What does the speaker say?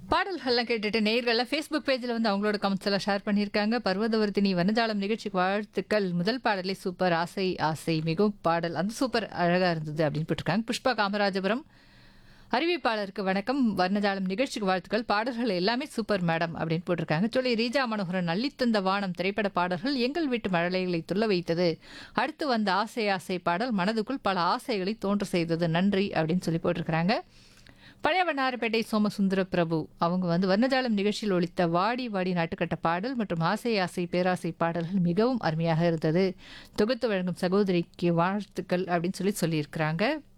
பாடல்கள்லாம் கேட்டுட்டு நேயர்கள்லாம் ஃபேஸ்புக் பேஜில் வந்து அவங்களோட கமெண்ட்ஸ் எல்லாம் ஷேர் பண்ணியிருக்காங்க பர்வதவர்த்தினி வனஜாலம் நிகழ்ச்சிக்கு வாழ்த்துக்கள் முதல் பாடலே சூப்பர் ஆசை ஆசை மிகவும் பாடல் அந்த சூப்பர் அழகாக இருந்தது அப்படின்னு போட்டிருக்காங்க புஷ்பா காமராஜபுரம் அறிவிப்பாளருக்கு வணக்கம் வர்ணஜாலம் நிகழ்ச்சிக்கு வாழ்த்துக்கள் பாடல்கள் எல்லாமே சூப்பர் மேடம் அப்படின்னு போட்டிருக்காங்க சொல்லி ரீஜா மனோகரன் அள்ளித்தந்த வானம் திரைப்பட பாடல்கள் எங்கள் வீட்டு மழலைகளை துள்ள வைத்தது அடுத்து வந்த ஆசை ஆசை பாடல் மனதுக்குள் பல ஆசைகளை தோன்ற செய்தது நன்றி அப்படின்னு சொல்லி போட்டிருக்கிறாங்க பழைய வண்ணாரப்பேட்டை சோமசுந்தர பிரபு அவங்க வந்து வர்ணஜாலம் நிகழ்ச்சியில் ஒலித்த வாடி வாடி நாட்டுக்கட்ட பாடல் மற்றும் ஆசை ஆசை பேராசை பாடல்கள் மிகவும் அருமையாக இருந்தது தொகுத்து வழங்கும் சகோதரிக்கு வாழ்த்துக்கள் அப்படின்னு சொல்லி சொல்லியிருக்கிறாங்க